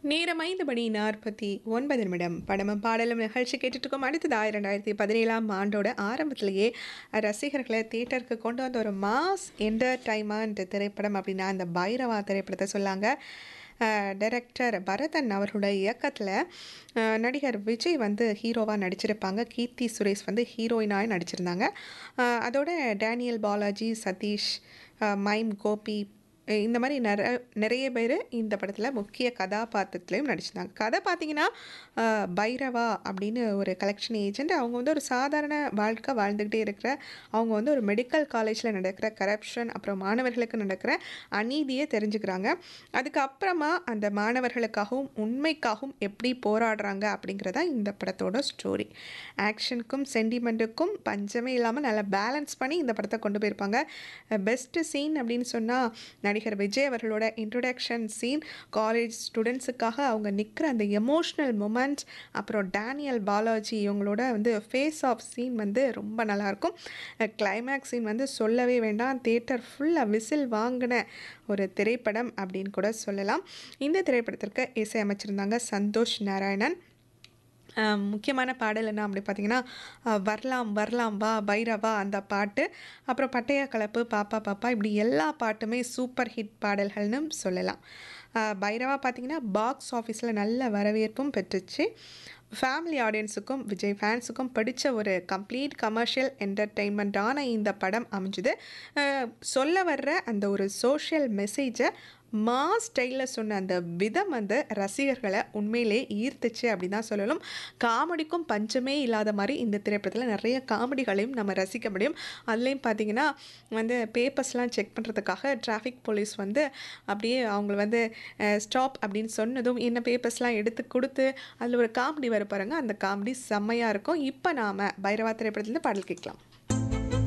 நேரம் ஐந்து மணி நாற்பத்தி ஒன்பது நிமிடம் படமும் பாடலும் நிகழ்ச்சி கேட்டுட்டு இருக்கோம் அடுத்ததாக ரெண்டாயிரத்தி பதினேழாம் ஆண்டோட ஆரம்பத்திலேயே ரசிகர்களை தியேட்டருக்கு கொண்டு வந்த ஒரு மாஸ் என்டர்டைன்மெண்ட் திரைப்படம் அப்படின்னா அந்த பைரவா திரைப்படத்தை சொல்லாங்க டைரக்டர் பரதன் அவர்களுடைய இயக்கத்தில் நடிகர் விஜய் வந்து ஹீரோவாக நடிச்சிருப்பாங்க கீர்த்தி சுரேஷ் வந்து ஹீரோயினாக நடிச்சிருந்தாங்க அஹ் அதோட டேனியல் பாலாஜி சதீஷ் அஹ் மைம் கோபி அஹ் இந்த மாதிரி நிற நிறைய பேர் இந்த படத்தில் முக்கிய கதாபாத்திரத்துலையும் நடிச்சிருந்தாங்க கதை பார்த்தீங்கன்னா அஹ் பைரவா அப்படின்னு ஒரு கலெக்ஷன் ஏஜென்ட் அவங்க வந்து ஒரு சாதாரண வாழ்க்கை வாழ்ந்துக்கிட்டே இருக்கிற அவங்க வந்து ஒரு மெடிக்கல் காலேஜில் நடக்கிற கரப்ஷன் அப்புறம் மாணவர்களுக்கு நடக்கிற அநீதியை தெரிஞ்சுக்கிறாங்க அதுக்கப்புறமா அந்த மாணவர்களுக்காகவும் உண்மைக்காகவும் எப்படி போராடுறாங்க அப்படிங்கிறதா இந்த படத்தோட ஸ்டோரி ஆக்ஷனுக்கும் சென்டிமெண்ட்டுக்கும் பஞ்சமே இல்லாமல் நல்லா பேலன்ஸ் பண்ணி இந்த படத்தை கொண்டு போயிருப்பாங்க பெஸ்ட்டு சீன் அப்படின்னு சொன்னால் நடிகர் விஜய் அவர்களோட இன்ட்ரொடக்ஷன் சீன் காலேஜ் ஸ்டூடெண்ட்ஸுக்காக அவங்க நிற்கிற அந்த எமோஷ்னல் மூமெண்ட்ஸ் அப்புறம் டேனியல் பாலாஜி இவங்களோட வந்து ஃபேஸ் ஆஃப் சீன் வந்து ரொம்ப நல்லாயிருக்கும் கிளைமேக்ஸ் சீன் வந்து சொல்லவே வேண்டாம் தேட்டர் ஃபுல்லாக விசில் வாங்கின ஒரு திரைப்படம் அப்படின்னு கூட சொல்லலாம் இந்த திரைப்படத்திற்கு இசையமைச்சிருந்தாங்க சந்தோஷ் நாராயணன் ஆஹ் முக்கியமான பாடல் என்ன அப்படி பார்த்தீங்கன்னா ஆஹ் வரலாம் வரலாம் வா பைரவா அந்த பாட்டு அப்புறம் பட்டைய கலப்பு பாப்பா பாப்பா இப்படி எல்லா பாட்டுமே சூப்பர் ஹிட் பாடல்கள்னு சொல்லலாம் ஆஹ் பைரவா பார்த்தீங்கன்னா பாக்ஸ் ஆஃபீஸில் நல்ல வரவேற்பும் பெற்றுச்சு ஃபேமிலி ஆடியன்ஸுக்கும் விஜய் ஃபேன்ஸுக்கும் பிடிச்ச ஒரு கம்ப்ளீட் கமர்ஷியல் என்டர்டெயின்மெண்ட்டான இந்த படம் அமைஞ்சுது ஆஹ் சொல்ல வர்ற அந்த ஒரு சோஷியல் மெசேஜை மா ஸ்டைலில் சொன்ன அந்த விதம் வந்து ரசிகர்களை உண்மையிலே ஈர்த்துச்சு அப்படின்னு தான் சொல்லணும் காமெடிக்கும் பஞ்சமே இல்லாத மாதிரி இந்த திரைப்படத்தில் நிறைய காமெடிகளையும் நம்ம ரசிக்க முடியும் அதுலேயும் பார்த்தீங்கன்னா வந்து பேப்பர்ஸ்லாம் செக் பண்ணுறதுக்காக டிராஃபிக் போலீஸ் வந்து அப்படியே அவங்கள வந்து ஸ்டாப் அப்படின்னு சொன்னதும் என்ன பேப்பர்ஸ்லாம் எடுத்து கொடுத்து அதில் ஒரு காமெடி வர பாருங்க அந்த காமெடி செம்மையாக இருக்கும் இப்போ நாம் பைரவா திரைப்படத்துலேருந்து பாடல் கேட்கலாம்